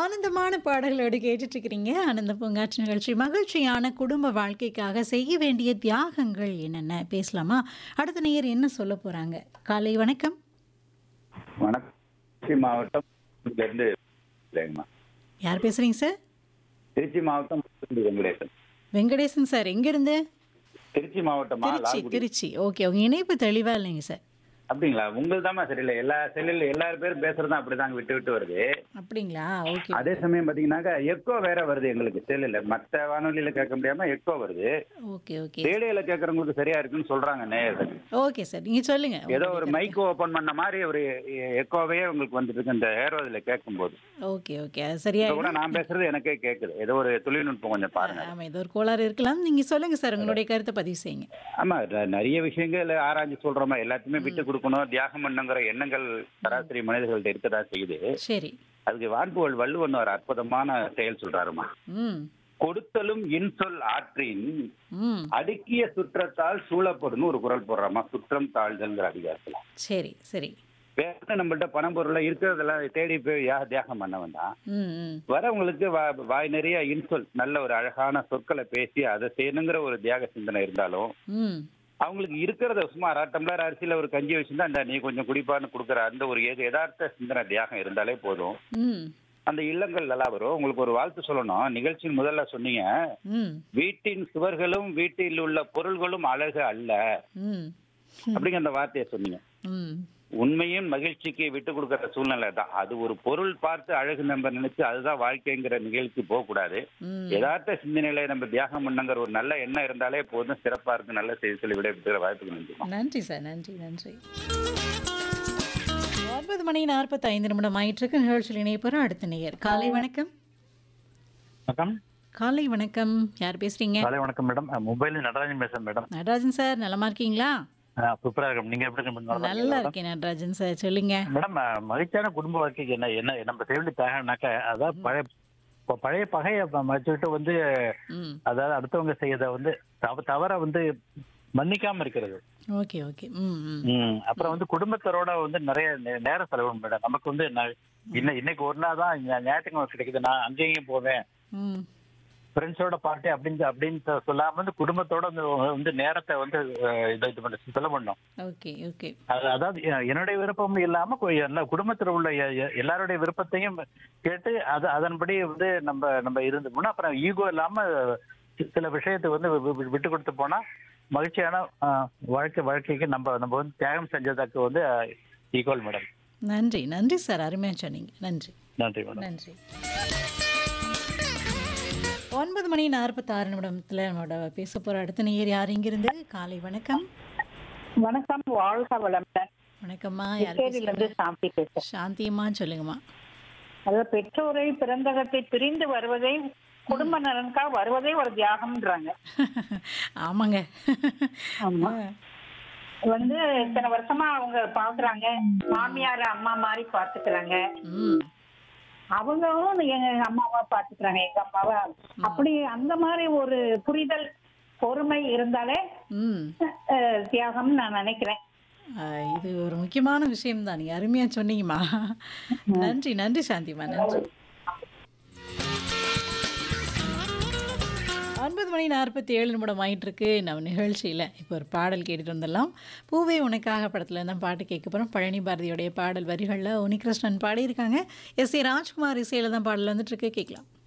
ஆனந்தமான பாடல்களோடு கேட்டுட்டு இருக்கிறீங்க ஆனந்த பூங்காற்று நிகழ்ச்சி மகிழ்ச்சியான குடும்ப வாழ்க்கைக்காக செய்ய வேண்டிய தியாகங்கள் என்னென்ன பேசலாமா அடுத்த நேயர் என்ன சொல்ல போறாங்க காலை வணக்கம் வணக்கம் திருச்சி மாவட்டம் இருந்து இல்லைங்கம்மா யார் பேசுறீங்க சார் திருச்சி மாவட்டம் வெங்கடேசன் வெங்கடேசன் சார் எங்கிருந்து திருச்சி மாவட்டமா திருச்சி லால்குடி திருச்சி ஓகே உங்க இணைப்பு தெளிவா இல்லைங்க சார் அப்படிங்களா உங்கள் தாம்மா சரியில்லை எல்லா செல்லில் எல்லாரும் பேரும் பேசுறதும் அப்படிதாங்க விட்டு விட்டு வருது அப்படிங்களா ஓகே அதே சமயம் பாத்தீங்கன்னாக்கா எக்கோ வேற வருது எங்களுக்கு செல்லில் மற்ற வானொலியில கேட்க முடியாம எக்கோ வருது ஓகே ஓகே ரேடியோல கேட்கறவங்களுக்கு சரியா இருக்குன்னு சொல்றாங்க நேயர்கள் ஓகே சார் நீங்க சொல்லுங்க ஏதோ ஒரு மைக் ஓபன் பண்ண மாதிரி ஒரு எக்கோவே உங்களுக்கு வந்துட்டு இருக்கு இந்த ஏரோதில் கேட்கும்போது ஓகே ஓகே அது சரியா இப்ப கூட நான் பேசுறது எனக்கே கேட்குது ஏதோ ஒரு தொழில்நுட்பம் கொஞ்சம் பாருங்க ஆமா இது ஒரு கோளாறு இருக்கலாம் நீங்க சொல்லுங்க சார் உங்களுடைய கருத்தை பதிவு செய்யுங்க ஆமா ர- நிறைய விஷயங்கள் ஆராய்ஞ்சு சொல்றோமா எல்லாத்தையுமே விட்டு கொடுக்கணும் தியாகம் பண்ணுங்கிற எண்ணங்கள் சராசரி மனிதர்கள்ட்ட இருக்கதா செய்யுது சரி அதுக்கு வான்புகழ் வள்ளுவன் ஒரு அற்புதமான செயல் சொல்றாருமா ம் கொடுத்தலும் இன்சொல் ஆற்றின் ம் அடுக்கிய சுற்றத்தால் சூழப்படுன்னு ஒரு குரல் போடுறாமா சுற்றம் தாழ்தல்ங்கிற அதிகாரத்துல சரி சரி வேற நம்மள்ட்ட பணம் பொருளை இருக்கிறதெல்லாம் தேடி போய் யா தியாகம் பண்ண வந்தான் ம் ம் வரவங்களுக்கு வா- வாய் நிறைய இன்சொல் நல்ல ஒரு அழகான சொற்களை பேசி அதை செய்யணுங்கிற ஒரு தியாக சிந்தனை இருந்தாலும் ம் அவங்களுக்கு இருக்கிறத சும்மா அரை டம்ளர் அரிசியில ஒரு கஞ்சி வச்சிருந்தா அந்த நீ கொஞ்சம் குடிப்பான்னு கொடுக்குற அந்த ஒரு எது யதார்த்த சிந்தனை தியாகம் இருந்தாலே போதும் ம் அந்த இல்லங்கள் நல்லா வரும் உங்களுக்கு ஒரு வாழ்த்து சொல்லணும் நிகழ்ச்சியின் முதல்ல சொன்னீங்க ம் வீட்டின் சுவர்களும் வீட்டில் உள்ள பொருள்களும் அழகு அல்ல ம் அப்படிங்கிற அந்த வார்த்தையை சொன்னீங்க ம் உண்மையும் மகிழ்ச்சிக்கு விட்டு கொடுக்குற சூழ்நிலை தான் அது ஒரு பொருள் பார்த்து அழகு நம்ம நினைச்சு அதுதான் வாழ்க்கைங்கிற நிகழ்ச்சி போகக்கூடாது ம் யதார்த்த சிந்தனையில நம்ம தியாகம் பண்ணுங்கிற ஒரு நல்ல எண்ணம் இருந்தாலே போதும் சிறப்பா இருக்கு நல்ல செய்தி சொல்லி விடைபெறுகிற வாய்ப்புக்கு நன்றி நன்றி சார் நன்றி நன்றி ஒன்பது மணி நாற்பத்தி ஐந்து நிமிடம் ஆயிட்டிருக்கு நிகழ்ச்சியில் இணைப்போம் அடுத்த நேயர் காலை வணக்கம் வணக்கம் காலை வணக்கம் யார் பேசுறீங்க காலை வணக்கம் மேடம் மொபைல் நடராஜன் பேசுறேன் மேடம் நடராஜன் சார் நலமா இருக்கீங்களா சூப்பரா இருக்கும் நீங்க எப்படி இருக்கீங்க மேடம்? நல்லா இருக்கேன் நடராஜன் சார் சொல்லுங்க மேடம் அஹ், மகிழ்ச்சியான குடும்ப வாழ்க்கைக்கு என்ன என்ன நம்ம செய்ய வேண்டிய தேவைனாக்க அதாவது பழைய இப்ப பழைய பகையை ம- மறைச்சுக்கிட்டு வந்து ம் அதாவது அடுத்தவங்க செய்யறத வந்து தவ தவற வந்து மன்னிக்காம இருக்கிறது ஓகே ஓகே ம் ம் ம் அப்புறம் வந்து குடும்பத்தரோட வந்து நிறைய நே- நேரம் செலவிடும் மேடம் நமக்கு வந்து ந- இன்ன இன்னைக்கு ஒரு நாள் தான் ஞா- ஞாயிற்றுக்கிழமை கிடைக்குது நான் அங்கேயும் போவேன் ம் ஃப்ரெண்ட்ஸோட பார்ட்டி அப்படின்னு அப்படின்னு சொல்லாம வந்து குடும்பத்தோட வந்து வந்து நேரத்தை வந்து அஹ், இது இது பண்ண செலவு பண்ணணும் ஓகே ஓகே அது- அதாவது எ- என்னுடைய விருப்பம் இல்லாம கு- எல்லா குடும்பத்தில் உள்ள எ- எ- எல்லாருடைய விருப்பத்தையும் கேட்டு அது அதன்படி வந்து நம்ம நம்ம இருந்தோம்னா அப்புறம் ஈகோ இல்லாம சி- சில விஷயத்தை வந்து வி- வி- விட்டு கொடுத்து போனா மகிழ்ச்சியான ஆ, வாழ்க்கை வாழ்க்கைக்கு நம்ம நம்ம வந்து தியாகம் செஞ்சதுக்கு வந்து ஈக்குவல் மேடம் நன்றி நன்றி சார் அருமையாக சொன்னீங்க நன்றி நன்றி மேடம் நன்றி ஒன்பது மணி நாற்பத்தாறு நிமிடத்தில் நம்மளோட பேச போகிற அடுத்த நேயர் யார் இங்கிருந்து காலை வணக்கம் வணக்கம் வாழ்க வளமுடன் வணக்கம்மா யார் புதுச்சேரியில இருந்து பேசுறீங்க? சாந்தி பேசுறேன் சாந்தியம்மா சொல்லுங்கம்மா அதாவது பெற்றோரை பிறந்தகத்தை பிரிந்து வருவதை குடும்ப நலனுக்காக வருவதே ஒரு தியாகம்ன்றாங்க ஆமாங்க ஆமா வந்து இத்தனை வருஷமா அவங்க பாக்குறாங்க மாமியார் அம்மா மாதிரி பாத்துக்கிறாங்க ம் அவங்களும் எங்க அம்மாவா பாத்துக்கிறாங்க எங்க அம்மாவா அப்படி அந்த மாதிரி ஒரு புரிதல் பொறுமை இருந்தாலே ம் அஹ், தியாகம்னு நான் நினைக்கிறேன் ஆஹ், இது ஒரு முக்கியமான விஷயம் தான் நீங்கள் அருமையாக சொன்னீங்கம்மா நன்றி நன்றி சாந்திம்மா நன்றி ஒன்பது மணி நாற்பத்தி ஏழு நிமிடம் ஆயிட்டு இருக்கு நம்ம நிகழ்ச்சியில் இப்போ ஒரு பாடல் கேட்டுட்டு வந்துடலாம் பூவே உனக்காக படத்தில் தான் பாட்டு கேட்க போகிறோம் பழனி பாரதியோடைய பாடல் வரிகளில் உனிகிருஷ்ணன் பாடியிருக்காங்க எஸ் ஏ ராஜ்குமார் இசையில் தான் பாடல் வந்துட்டு இருக்கு கேட்கலாம்